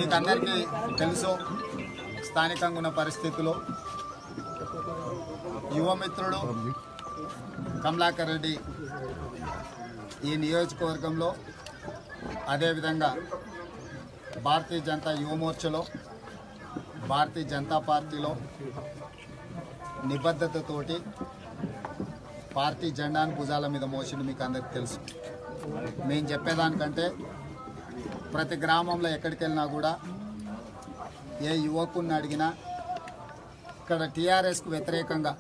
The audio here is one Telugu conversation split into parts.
మీకు అందరికీ తెలుసు స్థానికంగా ఉన్న పరిస్థితులు యువమిత్రుడు కమలాకర్ రెడ్డి ఈ నియోజకవర్గంలో అదేవిధంగా భారతీయ జనతా యువమోర్చలో భారతీయ జనతా పార్టీలో నిబద్ధతతోటి పార్టీ జెండాను భుజాల మీద మోసిండు మీకు అందరికీ తెలుసు మేము చెప్పేదానికంటే ప్రతి గ్రామంలో ఎక్కడికి వెళ్ళినా కూడా ఏ యువకుడిని అడిగినా ఇక్కడ టీఆర్ఎస్కు వ్యతిరేకంగా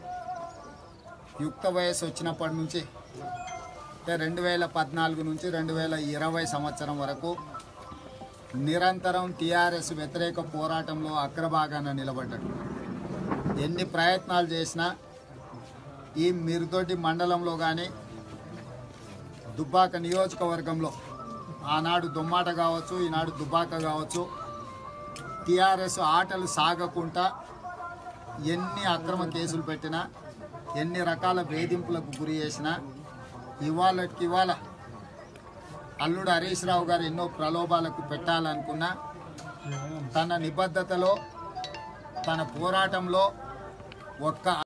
యుక్త వయసు వచ్చినప్పటి నుంచి అంటే రెండు వేల పద్నాలుగు నుంచి రెండు వేల ఇరవై సంవత్సరం వరకు నిరంతరం టీఆర్ఎస్ వ్యతిరేక పోరాటంలో అగ్రభాగాన నిలబడ్డాడు ఎన్ని ప్రయత్నాలు చేసినా ఈ మిరుదొడ్డి మండలంలో కానీ దుబ్బాక నియోజకవర్గంలో ఆనాడు దుమ్మాట కావచ్చు ఈనాడు దుబ్బాక కావచ్చు టీఆర్ఎస్ ఆటలు సాగకుండా ఎన్ని అక్రమ కేసులు పెట్టినా ఎన్ని రకాల వేధింపులకు గురి చేసినా ఇవాళకి ఇవాళ అల్లుడు హరీష్ రావు గారు ఎన్నో ప్రలోభాలకు పెట్టాలనుకున్నా తన నిబద్ధతలో తన పోరాటంలో ఒక్క